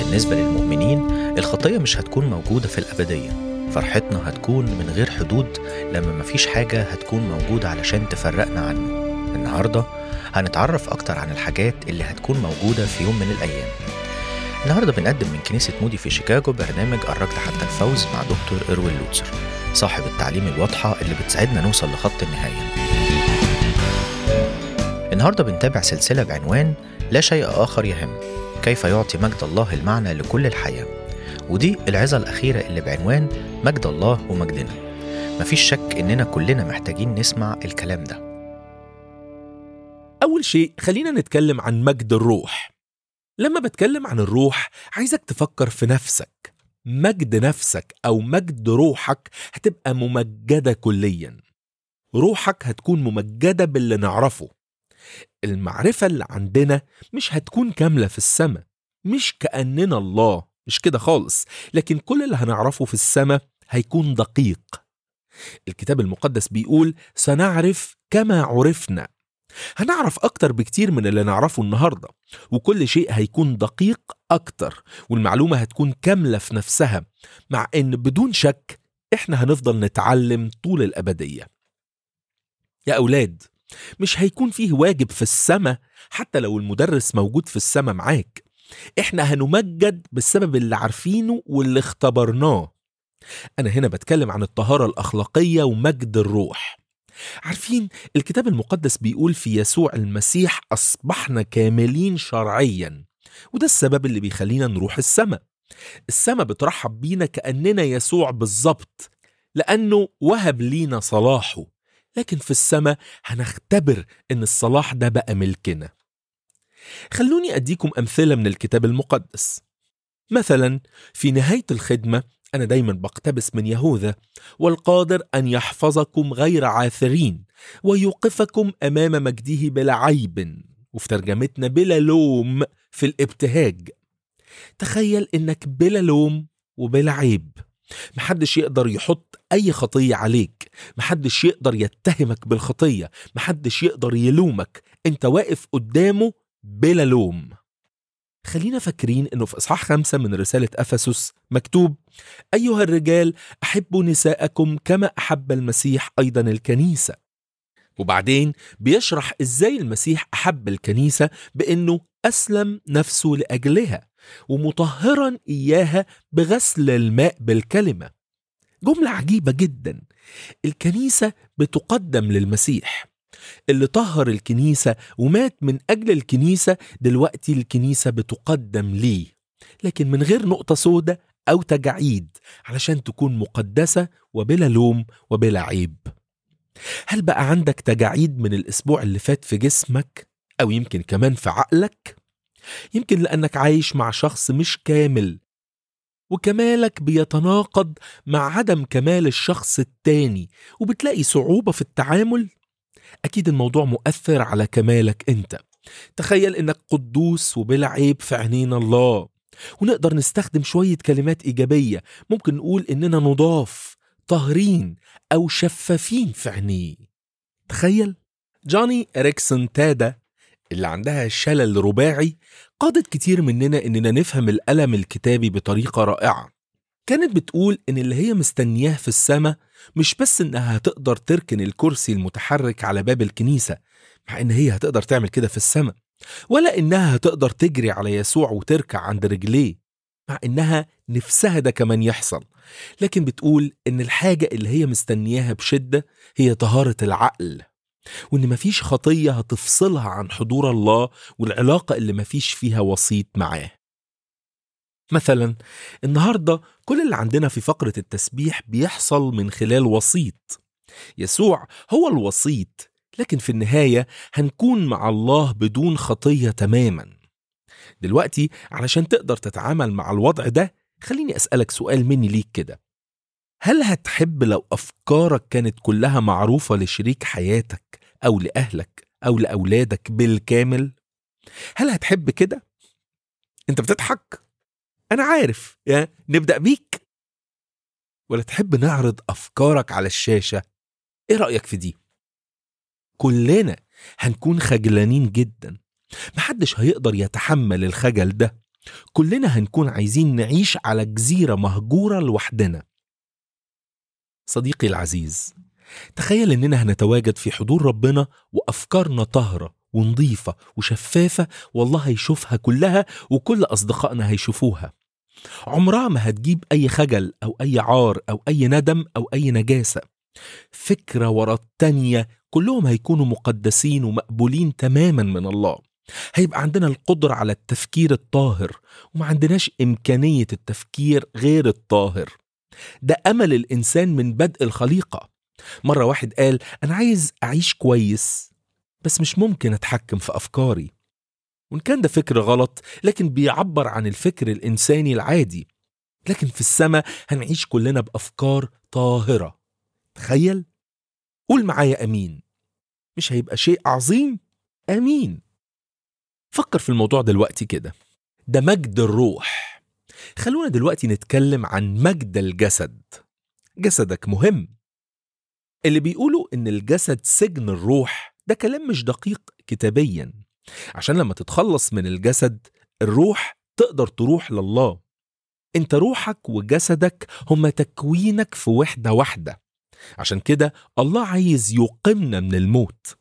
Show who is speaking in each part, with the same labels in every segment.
Speaker 1: بالنسبة للمؤمنين الخطية مش هتكون موجودة في الأبدية فرحتنا هتكون من غير حدود لما مفيش حاجة هتكون موجودة علشان تفرقنا عنه النهاردة هنتعرف أكتر عن الحاجات اللي هتكون موجودة في يوم من الأيام النهاردة بنقدم من كنيسة مودي في شيكاغو برنامج قربت حتى الفوز مع دكتور إروين لوتسر صاحب التعليم الواضحة اللي بتساعدنا نوصل لخط النهاية النهاردة بنتابع سلسلة بعنوان لا شيء آخر يهم كيف يعطي مجد الله المعنى لكل الحياة ودي العظة الأخيرة اللي بعنوان مجد الله ومجدنا مفيش شك إننا كلنا محتاجين نسمع الكلام ده
Speaker 2: أول شيء خلينا نتكلم عن مجد الروح لما بتكلم عن الروح عايزك تفكر في نفسك مجد نفسك أو مجد روحك هتبقى ممجدة كليا روحك هتكون ممجدة باللي نعرفه المعرفة اللي عندنا مش هتكون كاملة في السماء مش كأننا الله مش كده خالص لكن كل اللي هنعرفه في السماء هيكون دقيق الكتاب المقدس بيقول سنعرف كما عرفنا هنعرف أكتر بكتير من اللي نعرفه النهاردة وكل شيء هيكون دقيق أكتر والمعلومة هتكون كاملة في نفسها مع إن بدون شك إحنا هنفضل نتعلم طول الأبدية يا أولاد مش هيكون فيه واجب في السماء حتى لو المدرس موجود في السماء معاك احنا هنمجد بسبب اللي عارفينه واللي اختبرناه انا هنا بتكلم عن الطهارة الاخلاقية ومجد الروح عارفين الكتاب المقدس بيقول في يسوع المسيح اصبحنا كاملين شرعيا وده السبب اللي بيخلينا نروح السماء السماء بترحب بينا كأننا يسوع بالظبط لأنه وهب لينا صلاحه لكن في السماء هنختبر ان الصلاح ده بقى ملكنا خلوني اديكم امثله من الكتاب المقدس مثلا في نهايه الخدمه انا دايما بقتبس من يهوذا والقادر ان يحفظكم غير عاثرين ويوقفكم امام مجده بلا عيب وفي ترجمتنا بلا لوم في الابتهاج تخيل انك بلا لوم وبلا عيب محدش يقدر يحط أي خطية عليك محدش يقدر يتهمك بالخطية محدش يقدر يلومك انت واقف قدامه بلا لوم خلينا فاكرين انه في اصحاح خمسة من رسالة افسس مكتوب ايها الرجال احبوا نساءكم كما احب المسيح ايضا الكنيسة وبعدين بيشرح ازاي المسيح احب الكنيسة بانه اسلم نفسه لاجلها ومطهرا اياها بغسل الماء بالكلمه جمله عجيبه جدا الكنيسه بتقدم للمسيح اللي طهر الكنيسه ومات من اجل الكنيسه دلوقتي الكنيسه بتقدم ليه لكن من غير نقطه سودة او تجاعيد علشان تكون مقدسه وبلا لوم وبلا عيب هل بقى عندك تجاعيد من الاسبوع اللي فات في جسمك او يمكن كمان في عقلك يمكن لأنك عايش مع شخص مش كامل وكمالك بيتناقض مع عدم كمال الشخص التاني وبتلاقي صعوبة في التعامل أكيد الموضوع مؤثر على كمالك أنت تخيل إنك قدوس وبلا عيب في عينين الله ونقدر نستخدم شوية كلمات إيجابية ممكن نقول إننا نضاف طاهرين أو شفافين في عينيه تخيل جوني إريكسون تادا اللي عندها شلل رباعي قادت كتير مننا إننا نفهم الألم الكتابي بطريقة رائعة كانت بتقول إن اللي هي مستنياه في السماء مش بس إنها هتقدر تركن الكرسي المتحرك على باب الكنيسة مع إن هي هتقدر تعمل كده في السماء ولا إنها هتقدر تجري على يسوع وتركع عند رجليه مع إنها نفسها ده كمان يحصل لكن بتقول إن الحاجة اللي هي مستنياها بشدة هي طهارة العقل وإن مفيش خطية هتفصلها عن حضور الله والعلاقة اللي مفيش فيها وسيط معاه مثلا النهاردة كل اللي عندنا في فقرة التسبيح بيحصل من خلال وسيط يسوع هو الوسيط لكن في النهاية هنكون مع الله بدون خطية تماما دلوقتي علشان تقدر تتعامل مع الوضع ده خليني أسألك سؤال مني ليك كده هل هتحب لو أفكارك كانت كلها معروفة لشريك حياتك أو لأهلك أو لأولادك بالكامل؟ هل هتحب كده؟ أنت بتضحك؟ أنا عارف يا نبدأ بيك ولا تحب نعرض أفكارك على الشاشة؟ إيه رأيك في دي؟ كلنا هنكون خجلانين جدا محدش هيقدر يتحمل الخجل ده كلنا هنكون عايزين نعيش على جزيرة مهجورة لوحدنا صديقي العزيز تخيل اننا هنتواجد في حضور ربنا وافكارنا طاهره ونظيفه وشفافه والله هيشوفها كلها وكل اصدقائنا هيشوفوها عمرها ما هتجيب اي خجل او اي عار او اي ندم او اي نجاسه فكره ورا التانيه كلهم هيكونوا مقدسين ومقبولين تماما من الله هيبقى عندنا القدرة على التفكير الطاهر وما عندناش إمكانية التفكير غير الطاهر ده أمل الإنسان من بدء الخليقة مرة واحد قال أنا عايز أعيش كويس بس مش ممكن أتحكم في أفكاري وإن كان ده فكر غلط لكن بيعبر عن الفكر الإنساني العادي لكن في السماء هنعيش كلنا بأفكار طاهرة تخيل قول معايا أمين مش هيبقى شيء عظيم أمين فكر في الموضوع دلوقتي كده ده مجد الروح خلونا دلوقتي نتكلم عن مجد الجسد جسدك مهم اللي بيقولوا ان الجسد سجن الروح ده كلام مش دقيق كتابيا عشان لما تتخلص من الجسد الروح تقدر تروح لله انت روحك وجسدك هما تكوينك في وحدة واحدة عشان كده الله عايز يقيمنا من الموت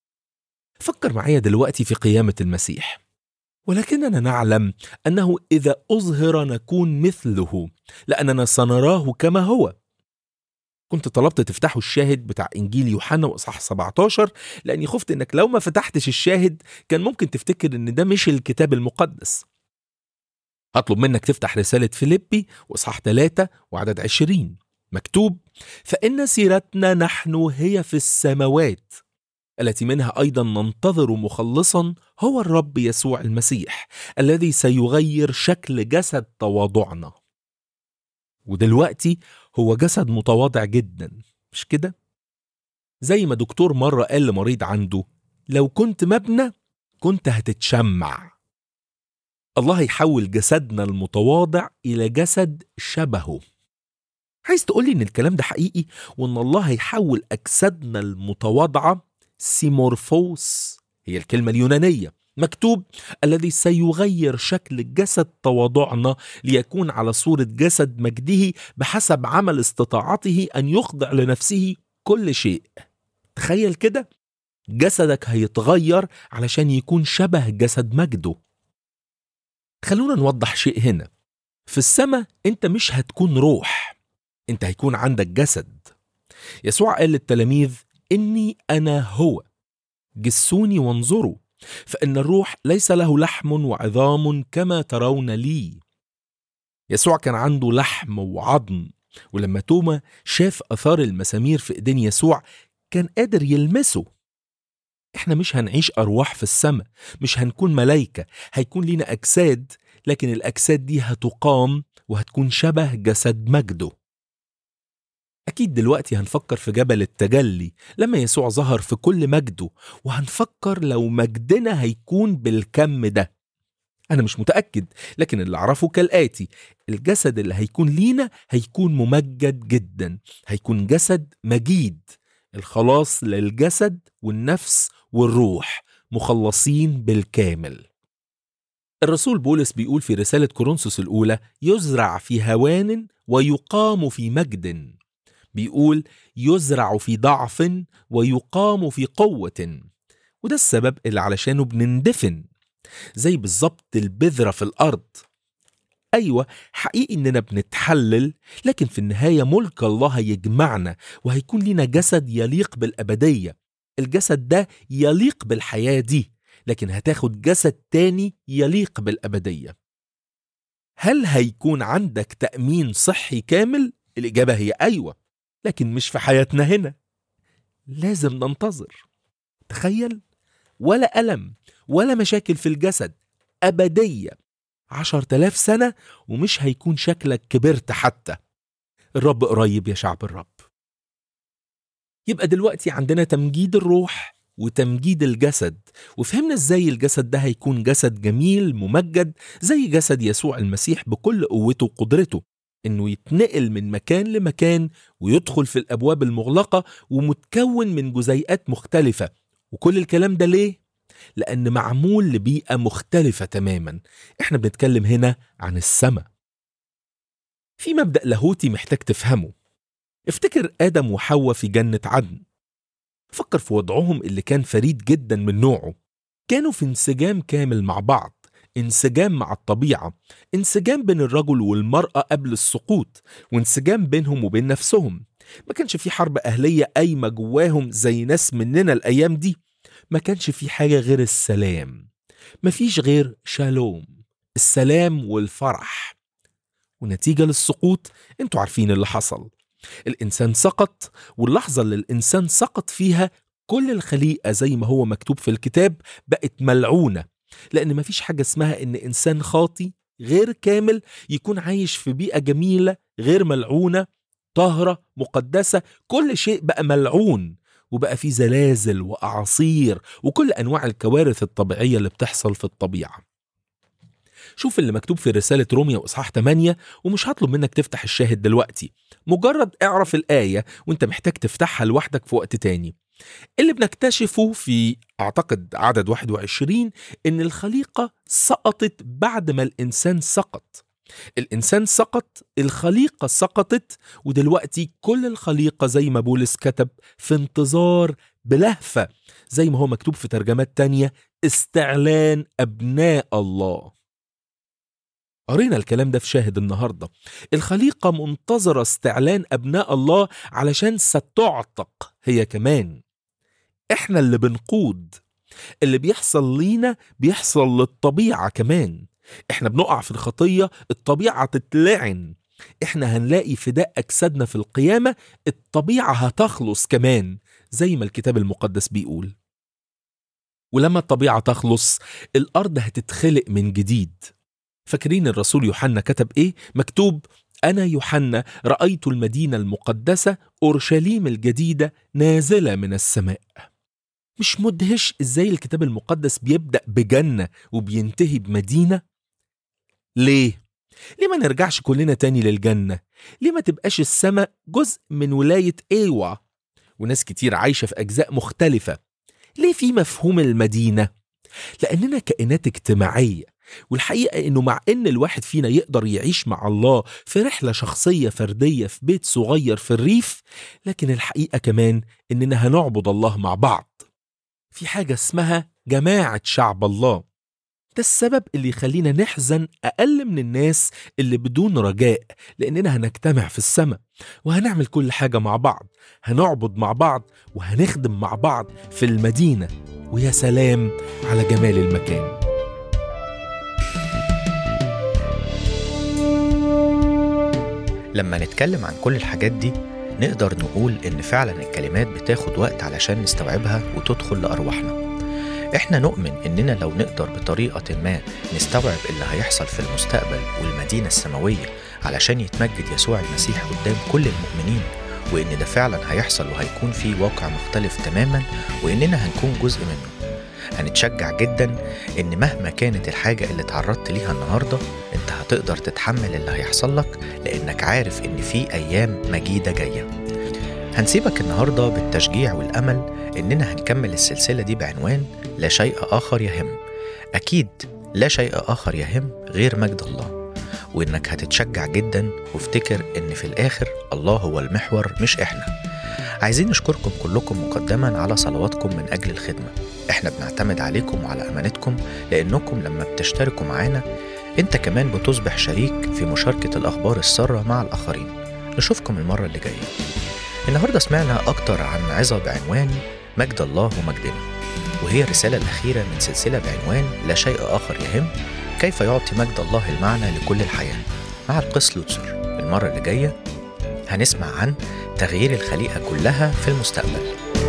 Speaker 2: فكر معايا دلوقتي في قيامة المسيح ولكننا نعلم أنه إذا أظهر نكون مثله لأننا سنراه كما هو كنت طلبت تفتحوا الشاهد بتاع إنجيل يوحنا وإصحاح 17 لأني خفت إنك لو ما فتحتش الشاهد كان ممكن تفتكر إن ده مش الكتاب المقدس هطلب منك تفتح رسالة فيليبي وإصحاح 3 وعدد 20 مكتوب فإن سيرتنا نحن هي في السماوات التي منها ايضا ننتظر مخلصا هو الرب يسوع المسيح الذي سيغير شكل جسد تواضعنا ودلوقتي هو جسد متواضع جدا مش كده زي ما دكتور مره قال لمريض عنده لو كنت مبنى كنت هتتشمع الله يحول جسدنا المتواضع الى جسد شبهه عايز تقولي ان الكلام ده حقيقي وان الله هيحول اجسادنا المتواضعه سيمورفوس هي الكلمة اليونانية مكتوب الذي سيغير شكل جسد تواضعنا ليكون على صورة جسد مجده بحسب عمل استطاعته أن يخضع لنفسه كل شيء تخيل كده جسدك هيتغير علشان يكون شبه جسد مجده خلونا نوضح شيء هنا في السماء انت مش هتكون روح انت هيكون عندك جسد يسوع قال للتلاميذ إني أنا هو جسوني وانظروا فإن الروح ليس له لحم وعظام كما ترون لي يسوع كان عنده لحم وعظم ولما توما شاف أثار المسامير في إيدين يسوع كان قادر يلمسه احنا مش هنعيش أرواح في السماء مش هنكون ملايكة هيكون لينا أجساد لكن الأجساد دي هتقام وهتكون شبه جسد مجده أكيد دلوقتي هنفكر في جبل التجلي لما يسوع ظهر في كل مجده وهنفكر لو مجدنا هيكون بالكم ده أنا مش متأكد لكن اللي أعرفه كالآتي الجسد اللي هيكون لينا هيكون ممجد جدا هيكون جسد مجيد الخلاص للجسد والنفس والروح مخلصين بالكامل الرسول بولس بيقول في رسالة كورنثوس الأولى يزرع في هوان ويقام في مجد بيقول يزرع في ضعف ويقام في قوة وده السبب اللي علشانه بنندفن زي بالظبط البذرة في الأرض أيوة حقيقي إننا بنتحلل لكن في النهاية ملك الله هيجمعنا وهيكون لنا جسد يليق بالأبدية الجسد ده يليق بالحياة دي لكن هتاخد جسد تاني يليق بالأبدية هل هيكون عندك تأمين صحي كامل؟ الإجابة هي أيوة لكن مش في حياتنا هنا لازم ننتظر تخيل ولا ألم ولا مشاكل في الجسد أبدية عشر تلاف سنة ومش هيكون شكلك كبرت حتى الرب قريب يا شعب الرب يبقى دلوقتي عندنا تمجيد الروح وتمجيد الجسد وفهمنا ازاي الجسد ده هيكون جسد جميل ممجد زي جسد يسوع المسيح بكل قوته وقدرته انه يتنقل من مكان لمكان ويدخل في الابواب المغلقه ومتكون من جزيئات مختلفه وكل الكلام ده ليه لأن معمول لبيئة مختلفة تماما احنا بنتكلم هنا عن السماء في مبدأ لاهوتي محتاج تفهمه افتكر آدم وحواء في جنة عدن فكر في وضعهم اللي كان فريد جدا من نوعه كانوا في انسجام كامل مع بعض انسجام مع الطبيعة انسجام بين الرجل والمرأة قبل السقوط وانسجام بينهم وبين نفسهم ما كانش في حرب أهلية قايمة جواهم زي ناس مننا الأيام دي ما كانش في حاجة غير السلام مفيش غير شالوم السلام والفرح ونتيجة للسقوط انتوا عارفين اللي حصل الإنسان سقط واللحظة اللي الإنسان سقط فيها كل الخليقة زي ما هو مكتوب في الكتاب بقت ملعونة لأن مفيش حاجة اسمها إن إنسان خاطي غير كامل يكون عايش في بيئة جميلة غير ملعونة طاهرة مقدسة كل شيء بقى ملعون وبقى في زلازل وأعاصير وكل أنواع الكوارث الطبيعية اللي بتحصل في الطبيعة شوف اللي مكتوب في رسالة روميا وإصحاح 8 ومش هطلب منك تفتح الشاهد دلوقتي مجرد اعرف الآية وانت محتاج تفتحها لوحدك في وقت تاني اللي بنكتشفه في أعتقد عدد 21 إن الخليقة سقطت بعد ما الإنسان سقط الإنسان سقط الخليقة سقطت ودلوقتي كل الخليقة زي ما بولس كتب في انتظار بلهفة زي ما هو مكتوب في ترجمات تانية استعلان أبناء الله قرينا الكلام ده في شاهد النهاردة الخليقة منتظرة استعلان أبناء الله علشان ستعتق هي كمان احنا اللي بنقود اللي بيحصل لينا بيحصل للطبيعة كمان احنا بنقع في الخطية الطبيعة تتلعن احنا هنلاقي فداء أجسادنا في القيامة الطبيعة هتخلص كمان زي ما الكتاب المقدس بيقول ولما الطبيعة تخلص الأرض هتتخلق من جديد فاكرين الرسول يوحنا كتب ايه مكتوب انا يوحنا رايت المدينه المقدسه اورشليم الجديده نازله من السماء مش مدهش ازاي الكتاب المقدس بيبدا بجنه وبينتهي بمدينه ليه ليه ما نرجعش كلنا تاني للجنه ليه ما تبقاش السماء جزء من ولايه ايوا وناس كتير عايشه في اجزاء مختلفه ليه في مفهوم المدينه لاننا كائنات اجتماعيه والحقيقة إنه مع إن الواحد فينا يقدر يعيش مع الله في رحلة شخصية فردية في بيت صغير في الريف لكن الحقيقة كمان إننا هنعبد الله مع بعض في حاجة اسمها جماعة شعب الله ده السبب اللي يخلينا نحزن أقل من الناس اللي بدون رجاء لأننا هنجتمع في السماء وهنعمل كل حاجة مع بعض هنعبد مع بعض وهنخدم مع بعض في المدينة ويا سلام على جمال المكان
Speaker 1: لما نتكلم عن كل الحاجات دي نقدر نقول إن فعلا الكلمات بتاخد وقت علشان نستوعبها وتدخل لأرواحنا إحنا نؤمن إننا لو نقدر بطريقة ما نستوعب اللي هيحصل في المستقبل والمدينة السماوية علشان يتمجد يسوع المسيح قدام كل المؤمنين وإن ده فعلا هيحصل وهيكون في واقع مختلف تماما وإننا هنكون جزء منه هنتشجع جدا إن مهما كانت الحاجة اللي تعرضت ليها النهاردة أنت هتقدر تتحمل اللي هيحصل لك لأنك عارف إن في أيام مجيدة جاية هنسيبك النهاردة بالتشجيع والأمل إننا هنكمل السلسلة دي بعنوان لا شيء آخر يهم أكيد لا شيء آخر يهم غير مجد الله وإنك هتتشجع جدا وافتكر إن في الآخر الله هو المحور مش إحنا عايزين نشكركم كلكم مقدما على صلواتكم من أجل الخدمة إحنا بنعتمد عليكم وعلى أمانتكم لأنكم لما بتشتركوا معانا أنت كمان بتصبح شريك في مشاركة الأخبار السارة مع الآخرين نشوفكم المرة اللي جاية النهاردة سمعنا أكتر عن عظة بعنوان مجد الله ومجدنا وهي الرسالة الأخيرة من سلسلة بعنوان لا شيء آخر يهم كيف يعطي مجد الله المعنى لكل الحياة مع القس لوتسر المرة اللي جاية هنسمع عن تغيير الخليقة كلها في المستقبل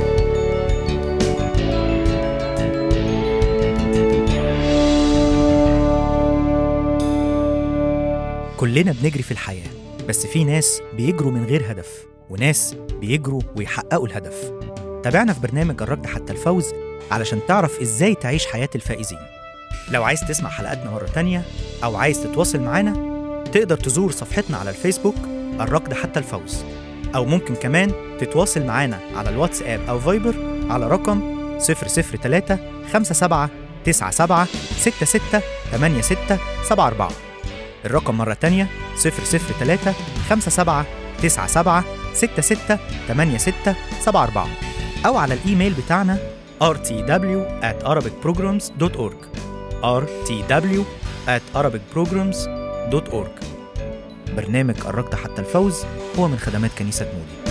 Speaker 3: كلنا بنجري في الحياة بس في ناس بيجروا من غير هدف وناس بيجروا ويحققوا الهدف تابعنا في برنامج الركض حتى الفوز علشان تعرف ازاي تعيش حياة الفائزين لو عايز تسمع حلقاتنا مرة تانية أو عايز تتواصل معانا تقدر تزور صفحتنا على الفيسبوك الركض حتى الفوز أو ممكن كمان تتواصل معانا على الواتساب أو فايبر على رقم 003 57 97 66 86 74 الرقم مرة تانية 003 57 97 66 86 74 أو على الإيميل بتاعنا rtw at arabicprograms.org rtw at arabicprograms.org برنامج قربت حتى الفوز هو من خدمات كنيسة مودي